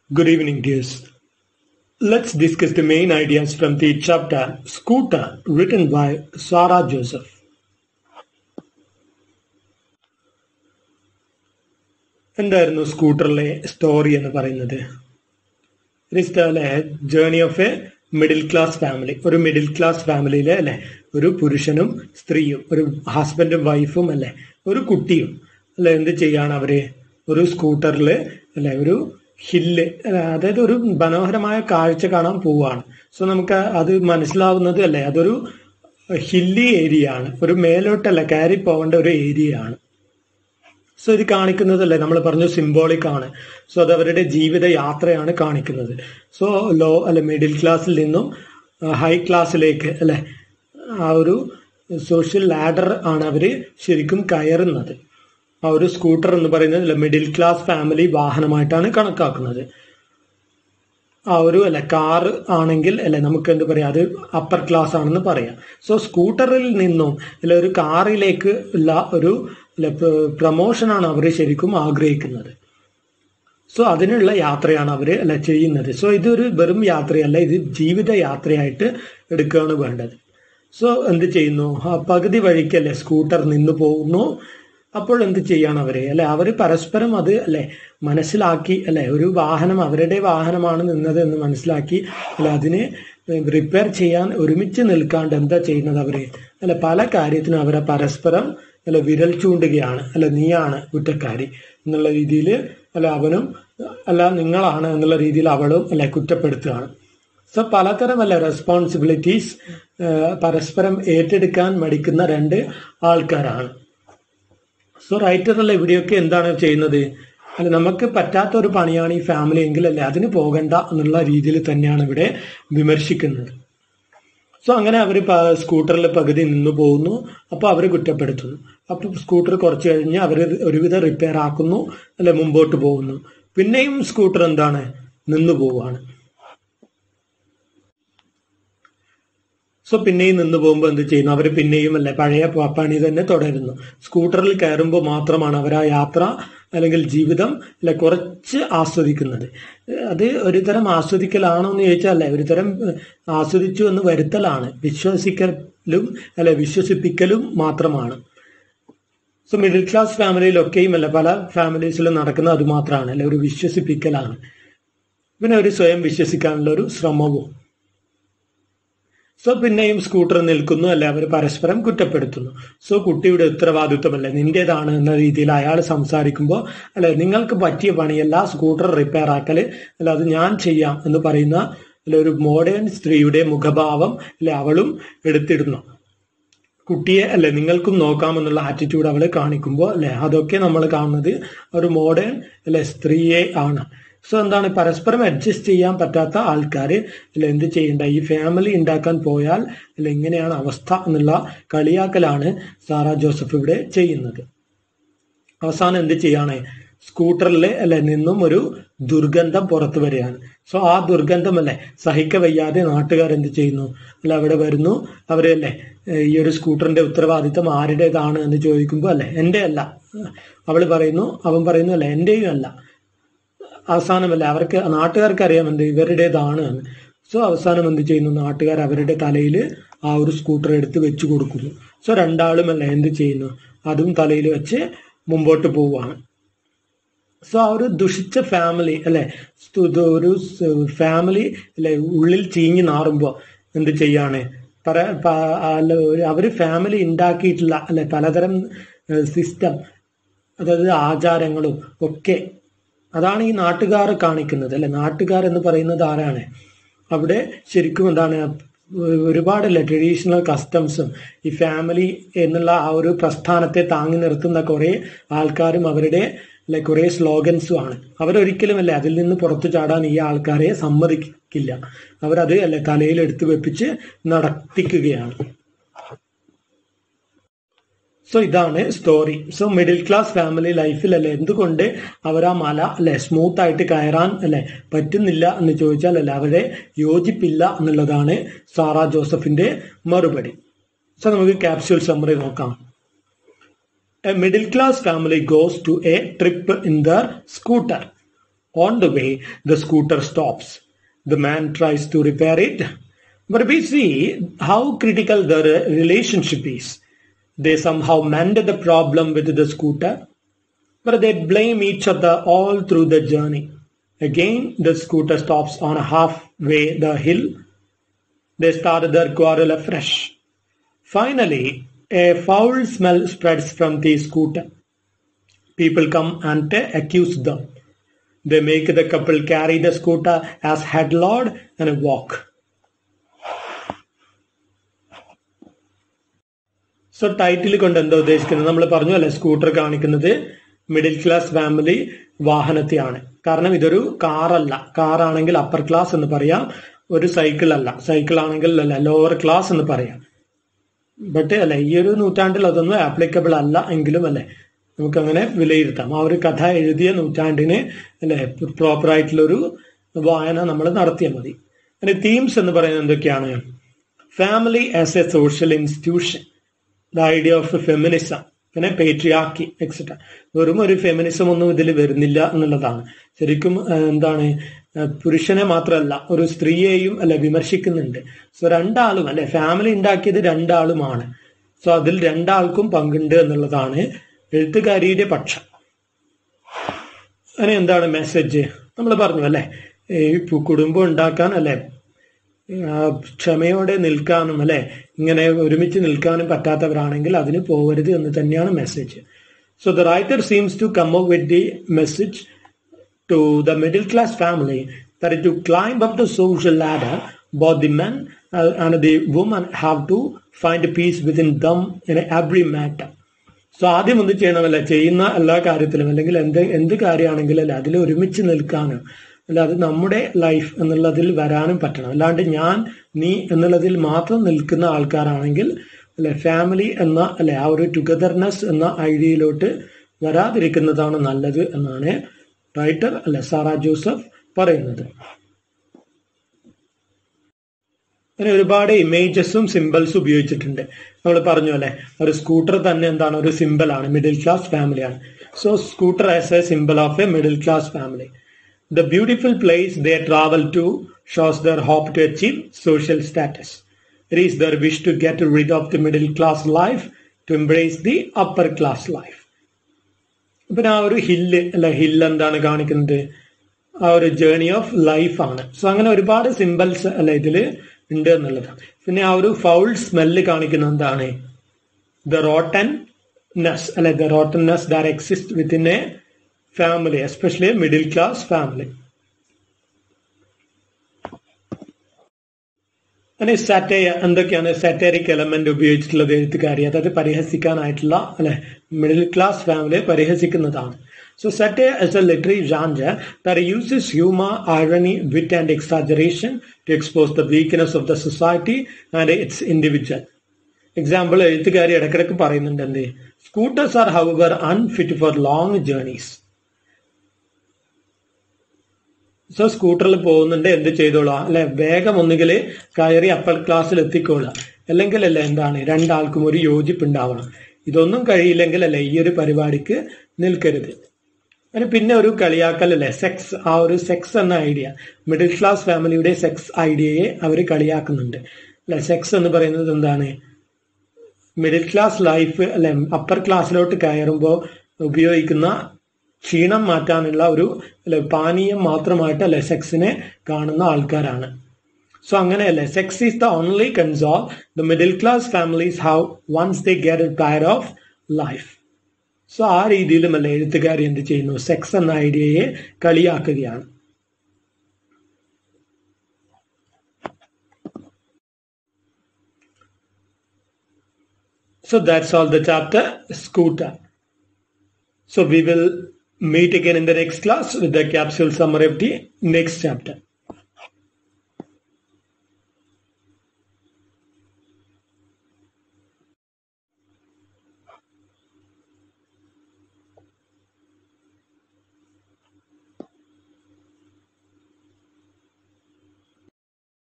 Good evening, dears. Let's discuss the main ideas from the chapter Scooter, written by Sarah Joseph. എന്തായിരുന്നു സ്കൂട്ടറിലെ story എന്ന് പറയുന്നത് it അല്ലെ journey of a middle class family ഒരു middle class ഫാമിലിയിലെ അല്ലെ ഒരു പുരുഷനും സ്ത്രീയും ഒരു ഹസ്ബൻഡും വൈഫും അല്ലെ ഒരു കുട്ടിയും അല്ലെ എന്ത് ചെയ്യാണ് അവര് ഒരു സ്കൂട്ടറിൽ അല്ലെ ഒരു ഹില്ല് അതായത് ഒരു മനോഹരമായ കാഴ്ച കാണാൻ പോവുകയാണ് സോ നമുക്ക് അത് മനസ്സിലാവുന്നത് അല്ലെ അതൊരു ഹില്ലി ഏരിയ ആണ് ഒരു മേലോട്ടല്ല കയറി പോകേണ്ട ഒരു ഏരിയ ആണ് സോ ഇത് കാണിക്കുന്നതല്ലേ നമ്മൾ പറഞ്ഞു സിംബോളിക് ആണ് സോ അത് അവരുടെ ജീവിത യാത്രയാണ് കാണിക്കുന്നത് സോ ലോ അല്ലെ മിഡിൽ ക്ലാസ്സിൽ നിന്നും ഹൈ ക്ലാസ്സിലേക്ക് അല്ലെ ആ ഒരു സോഷ്യൽ ലാഡർ ആണ് അവര് ശരിക്കും കയറുന്നത് ആ ഒരു സ്കൂട്ടർ എന്ന് പറയുന്നത് മിഡിൽ ക്ലാസ് ഫാമിലി വാഹനമായിട്ടാണ് കണക്കാക്കുന്നത് ആ ഒരു അല്ലെ കാർ ആണെങ്കിൽ അല്ലെ നമുക്ക് എന്ത് പറയാം അത് അപ്പർ ക്ലാസ് ആണെന്ന് പറയാം സോ സ്കൂട്ടറിൽ നിന്നും അല്ലെ ഒരു കാറിലേക്ക് ഉള്ള ഒരു പ്രമോഷനാണ് അവർ ശരിക്കും ആഗ്രഹിക്കുന്നത് സോ അതിനുള്ള യാത്രയാണ് അവർ അല്ല ചെയ്യുന്നത് സോ ഇതൊരു വെറും യാത്രയല്ല ഇത് ജീവിത യാത്രയായിട്ട് എടുക്കുകയാണ് വേണ്ടത് സോ എന്ത് ചെയ്യുന്നു ആ പകുതി വഴിക്കല്ലേ സ്കൂട്ടർ നിന്ന് പോകുന്നു അപ്പോൾ എന്ത് ചെയ്യാണ് അവരെ അല്ലെ അവർ പരസ്പരം അത് അല്ലെ മനസ്സിലാക്കി അല്ലെ ഒരു വാഹനം അവരുടെ വാഹനമാണ് നിന്നത് എന്ന് മനസ്സിലാക്കി അല്ലെ അതിനെ റിപ്പയർ ചെയ്യാൻ ഒരുമിച്ച് നിൽക്കാണ്ട് എന്താ ചെയ്യുന്നത് അവര് അല്ലെ പല കാര്യത്തിനും അവരെ പരസ്പരം അല്ല വിരൽ ചൂണ്ടുകയാണ് അല്ല നീയാണ് കുറ്റക്കാരി എന്നുള്ള രീതിയിൽ അല്ല അവനും അല്ല നിങ്ങളാണ് എന്നുള്ള രീതിയിൽ അവളും അല്ലെ കുറ്റപ്പെടുത്തുകയാണ് സോ പലതരം അല്ല റെസ്പോൺസിബിലിറ്റീസ് പരസ്പരം ഏറ്റെടുക്കാൻ മടിക്കുന്ന രണ്ട് ആൾക്കാരാണ് സോ റൈറ്ററിലെ ഇവിടെയൊക്കെ എന്താണ് ചെയ്യുന്നത് അല്ല നമുക്ക് പറ്റാത്ത ഒരു പണിയാണ് ഈ ഫാമിലി എങ്കിൽ അല്ലെ അതിന് പോകണ്ട എന്നുള്ള രീതിയിൽ തന്നെയാണ് ഇവിടെ വിമർശിക്കുന്നത് സോ അങ്ങനെ അവർ സ്കൂട്ടറിൽ പകുതി നിന്ന് പോകുന്നു അപ്പോൾ അവർ കുറ്റപ്പെടുത്തുന്നു അപ്പോൾ സ്കൂട്ടർ കുറച്ച് കഴിഞ്ഞ് അവർ ഒരുവിധം റിപ്പയർ ആക്കുന്നു അല്ലെ മുമ്പോട്ട് പോകുന്നു പിന്നെയും സ്കൂട്ടർ എന്താണ് നിന്നു പോവാണ് സോ പിന്നെയും നിന്ന് പോകുമ്പോൾ എന്ത് ചെയ്യുന്നു അവർ പിന്നെയും അല്ലെ പഴയ പണി തന്നെ തുടരുന്നു സ്കൂട്ടറിൽ കയറുമ്പോൾ മാത്രമാണ് അവർ ആ യാത്ര അല്ലെങ്കിൽ ജീവിതം അല്ലെ കുറച്ച് ആസ്വദിക്കുന്നത് അത് ഒരു തരം ആസ്വദിക്കലാണോ എന്ന് ചോദിച്ചാൽ അല്ലെ ഒരു തരം ആസ്വദിച്ചു എന്ന് വരുത്തലാണ് വിശ്വസിക്കലും അല്ലെ വിശ്വസിപ്പിക്കലും മാത്രമാണ് സോ മിഡിൽ ക്ലാസ് ഫാമിലിയിലൊക്കെയും അല്ല പല ഫാമിലീസിലും നടക്കുന്ന അത് മാത്രമാണ് അല്ലെ ഒരു വിശ്വസിപ്പിക്കലാണ് പിന്നെ ഒരു സ്വയം വിശ്വസിക്കാനുള്ള ഒരു ശ്രമവും സോ പിന്നെയും സ്കൂട്ടർ നിൽക്കുന്നു അല്ലെ അവർ പരസ്പരം കുറ്റപ്പെടുത്തുന്നു സോ കുട്ടിയുടെ ഉത്തരവാദിത്വമല്ലേ നിന്റേതാണ് എന്ന രീതിയിൽ അയാൾ സംസാരിക്കുമ്പോൾ അല്ലെ നിങ്ങൾക്ക് പറ്റിയ പണിയല്ല സ്കൂട്ടർ റിപ്പയർ ആക്കല് അല്ല അത് ഞാൻ ചെയ്യാം എന്ന് പറയുന്ന അല്ലെ ഒരു മോഡേൺ സ്ത്രീയുടെ മുഖഭാവം അല്ലെ അവളും എടുത്തിടുന്നു കുട്ടിയെ അല്ലെ നിങ്ങൾക്കും നോക്കാമെന്നുള്ള ആറ്റിറ്റ്യൂഡ് അവൾ കാണിക്കുമ്പോൾ അല്ലെ അതൊക്കെ നമ്മൾ കാണുന്നത് ഒരു മോഡേൺ അല്ലെ സ്ത്രീയെ ആണ് സോ എന്താണ് പരസ്പരം അഡ്ജസ്റ്റ് ചെയ്യാൻ പറ്റാത്ത ആൾക്കാർ അല്ല എന്ത് ചെയ്യേണ്ട ഈ ഫാമിലി ഉണ്ടാക്കാൻ പോയാൽ അല്ല ഇങ്ങനെയാണ് അവസ്ഥ എന്നുള്ള കളിയാക്കലാണ് സാറ ജോസഫ് ഇവിടെ ചെയ്യുന്നത് അവസാനം എന്ത് ചെയ്യാണ് സ്കൂട്ടറിൽ അല്ലെ നിന്നും ഒരു ദുർഗന്ധം പുറത്തു വരികയാണ് സോ ആ ദുർഗന്ധം അല്ലെ സഹിക്ക വയ്യാതെ നാട്ടുകാർ എന്ത് ചെയ്യുന്നു അല്ല അവിടെ വരുന്നു അവരല്ലേ ഈ ഒരു സ്കൂട്ടറിന്റെ ഉത്തരവാദിത്തം ആരുടേതാണ് എന്ന് ചോദിക്കുമ്പോൾ അല്ലെ എൻ്റെ അല്ല അവൾ പറയുന്നു അവൻ പറയുന്നു അല്ല എൻ്റെയും അല്ല അവസാനമല്ല അവർക്ക് നാട്ടുകാർക്ക് അറിയാം എന്ത് ഇവരുടേതാണ് എന്ന് സോ അവസാനം എന്ത് ചെയ്യുന്നു നാട്ടുകാർ അവരുടെ തലയിൽ ആ ഒരു സ്കൂട്ടർ എടുത്ത് വെച്ച് കൊടുക്കുന്നു സോ രണ്ടാളും അല്ല എന്ത് ചെയ്യുന്നു അതും തലയിൽ വെച്ച് മുമ്പോട്ട് പോവുകയാണ് സോ ആ ഒരു ദുഷിച്ച ഫാമിലി അല്ലെ ഒരു ഫാമിലി അല്ലെ ഉള്ളിൽ ചീഞ്ഞു നാറുമ്പോൾ എന്ത് ചെയ്യാണ് പല അല്ല അവര് ഫാമിലി ഉണ്ടാക്കിയിട്ടുള്ള അല്ലെ പലതരം സിസ്റ്റം അതായത് ആചാരങ്ങളും ഒക്കെ അതാണ് ഈ നാട്ടുകാർ കാണിക്കുന്നത് അല്ലെ നാട്ടുകാർ എന്ന് പറയുന്നത് ആരാണ് അവിടെ ശരിക്കും എന്താണ് ഒരുപാടല്ലേ ട്രഡീഷണൽ കസ്റ്റംസും ഈ ഫാമിലി എന്നുള്ള ആ ഒരു പ്രസ്ഥാനത്തെ താങ്ങി നിർത്തുന്ന കുറെ ആൾക്കാരും അവരുടെ അല്ലെ കുറെ സ്ലോഗൻസും ആണ് അവരൊരിക്കലും അല്ലെ അതിൽ നിന്ന് പുറത്തു ചാടാൻ ഈ ആൾക്കാരെ സമ്മതിക്കില്ല അവരത് അല്ലെ തലയിൽ എടുത്തു വെപ്പിച്ച് നടത്തിക്കുകയാണ് സോ ഇതാണ് story so middle class family ലൈഫിൽ അല്ലെ എന്തുകൊണ്ട് അവർ ആ മല അല്ലെ സ്മൂത്ത് ആയിട്ട് കയറാൻ അല്ലെ പറ്റുന്നില്ല എന്ന് ചോദിച്ചാൽ അല്ലെ അവരെ യോജിപ്പില്ല എന്നുള്ളതാണ് സാറ ജോസഫിന്റെ മറുപടി സോ നമുക്ക് ക്യാപ്സ്യൂൾ സമ്മറി നോക്കാം a middle class family goes to a trip in their scooter On the way, the scooter stops. The man tries to repair it, but we see how critical the re- relationship is. They somehow mended the problem with the scooter, but they blame each other all through the journey. Again, the scooter stops on a halfway the hill. They start their quarrel afresh. Finally, a foul smell spreads from the scooter. People come and accuse them. They make the couple carry the scooter as headlord and walk. So title കൊണ്ട് എന്താ ഉദ്ദേശിക്കുന്നത് നമ്മൾ പറഞ്ഞു അല്ലെ scooter കാണിക്കുന്നത് middle class family വാഹനത്തെയാണ് കാരണം ഇതൊരു കാറല്ല കാറാണെങ്കിൽ upper class എന്ന് പറയാം ഒരു സൈക്കിൾ അല്ല സൈക്കിൾ ആണെങ്കിൽ അല്ല ലോവർ ക്ലാസ് എന്ന് പറയാം ബട്ട് അല്ലെ ഈ ഒരു നൂറ്റാണ്ടിൽ അതൊന്നും ആപ്ലിക്കബിൾ അല്ല എങ്കിലും അല്ലെ നമുക്കങ്ങനെ വിലയിരുത്താം ആ ഒരു കഥ എഴുതിയ നൂറ്റാണ്ടിന് അല്ലെ പ്രോപ്പർ ആയിട്ടുള്ള ഒരു വായന നമ്മൾ നടത്തിയാൽ മതി അതിന്റെ തീംസ് എന്ന് പറയുന്നത് എന്തൊക്കെയാണ് family as a social institution the idea of feminism പിന്നെ പേട്രിയാക്കി എക്സെട്ര വെറും ഒരു ഫെമിനിസം ഒന്നും ഇതിൽ വരുന്നില്ല എന്നുള്ളതാണ് ശരിക്കും ഏഹ്, എന്താണ് ഏഹ്, പുരുഷനെ മാത്രമല്ല ഒരു സ്ത്രീയെയും അല്ലെ വിമർശിക്കുന്നുണ്ട് സോ രണ്ടാളും അല്ലെ ഫാമിലി ഉണ്ടാക്കിയത് രണ്ടാളുമാണ് സോ അതിൽ രണ്ടാൾക്കും പങ്കുണ്ട് എന്നുള്ളതാണ് എഴുത്തുകാരിയുടെ പക്ഷം അതിന് എന്താണ് മെസ്സേജ് നമ്മൾ പറഞ്ഞു അല്ലെ ഈ പു- കുടുംബം ഉണ്ടാക്കാൻ അല്ലെ ആ, ക്ഷമയോടെ നിൽക്കാനും അല്ലെ ഇങ്ങനെ ഒരുമിച്ച് നിൽക്കാനും പറ്റാത്തവരാണെങ്കിൽ അതിന് പോകരുത് എന്ന് തന്നെയാണ് message so the writer seems to come up with the message to the middle class family that to climb up the social ladder, both the men uh, and the woman have to find peace within them in every matter. So ആദ്യം എന്ത് ചെയ്യണമല്ല ചെയ്യുന്ന എല്ലാ കാര്യത്തിലും അല്ലെങ്കിൽ എന്ത് എന്ത് കാര്യമാണെങ്കിലും അല്ല അതിൽ ഒരുമിച്ച് നിൽക്കാനും അല്ല അത് നമ്മുടെ ലൈഫ് എന്നുള്ളതിൽ വരാനും പറ്റണം അല്ലാണ്ട് ഞാൻ നീ എന്നുള്ളതിൽ മാത്രം നിൽക്കുന്ന ആൾക്കാരാണെങ്കിൽ അല്ലെ ഫാമിലി എന്ന അല്ലെ ആ ഒരു ടുഗദർനെസ് എന്ന ഐഡിയയിലോട്ട് വരാതിരിക്കുന്നതാണ് നല്ലത് എന്നാണ് റൈറ്റർ അല്ലെ സാറ ജോസഫ് പറയുന്നത് അങ്ങനെ ഒരുപാട് ഇമേജസും സിമ്പിൾസും ഉപയോഗിച്ചിട്ടുണ്ട് നമ്മൾ പറഞ്ഞു അല്ലെ ഒരു സ്കൂട്ടർ തന്നെ എന്താണ് ഒരു സിമ്പിൾ ആണ് മിഡിൽ ക്ലാസ് ഫാമിലിയാണ് so scooter as a symbol of a middle class family the beautiful place they travel to shows their hope to achieve social status it is their wish to get rid of the middle class life to embrace the upper class life പിന്നെ ആ ഒരു hill അല്ല hill എന്താണ് കാണിക്കുന്നത് ആ ഒരു journey of life ആണ് so അങ്ങനെ ഒരുപാട് സിമ്പിൾസ് അല്ല ഇതില് ഉണ്ട് എന്നുള്ളതാണ് പിന്നെ ആ ഒരു ഫൗൾ സ്മെല്ല് കാണിക്കുന്ന എന്താണ് ദ റോട്ടൻനെസ് അല്ലെ the rottenness that exist within a family especially middle class family അങ്ങനെ സാറ്റയ എന്തൊക്കെയാണ് സാറ്ററിക് എലമെന്റ് ഉപയോഗിച്ചിട്ടുള്ളത് എഴുത്തുകാരി അതായത് പരിഹസിക്കാനായിട്ടുള്ള അല്ലെ മിഡിൽ ക്ലാസ് ഫാമിലിയെ പരിഹസിക്കുന്നതാണ് so satire is a literary genre that uses humour irony wit and exaggeration to expose the weakness of the society and its individual example എഴുത്തുകാരി ഇടയ്ക്കിടയ്ക്ക് പറയുന്നുണ്ട് എന്ത് scooters are our unfit for long journeys so സ്കൂട്ടറിൽ പോകുന്നുണ്ട് എന്ത് ചെയ്തോളാം അല്ലെ വേഗം ഒന്നുകിൽ കയറി അപ്പർ ക്ലാസ്സിൽ എത്തിക്കോളാം അല്ലെങ്കിൽ അല്ലെ എന്താണ് രണ്ടാൾക്കും ഒരു യോജിപ്പ് ഉണ്ടാവണം ഇതൊന്നും കഴിയില്ലെങ്കിൽ അല്ലെ ഈ ഒരു പരിപാടിക്ക് നിൽക്കരുത് അതിന് പിന്നെ ഒരു കളിയാക്കൽ അല്ലേ സെക്സ് ആ ഒരു സെക്സ് എന്ന ഐഡിയ മിഡിൽ ക്ലാസ് ഫാമിലിയുടെ സെക്സ് ഐഡിയയെ അവർ കളിയാക്കുന്നുണ്ട് അല്ലെ സെക്സ് എന്ന് പറയുന്നത് എന്താണ് മിഡിൽ ക്ലാസ് ലൈഫ് അല്ലെ അപ്പർ ക്ലാസ്സിലോട്ട് കയറുമ്പോൾ ഉപയോഗിക്കുന്ന ക്ഷീണം മാറ്റാനുള്ള ഒരു അല്ലെ പാനീയം മാത്രമായിട്ട് അല്ലെ സെക്സിനെ കാണുന്ന ആൾക്കാരാണ് സോ അങ്ങനെയല്ലേ sex is the only console the middle class families how once they get tired of life so ആ രീതിയിലും അല്ലെ എഴുത്തുകാരി എന്ത് ചെയ്യുന്നു സെക്സ് എന്ന ഐഡിയയെ കളിയാക്കുകയാണ് So that's all the chapter, scooter. So we will meet again in the next class with the capsule summary of the next chapter.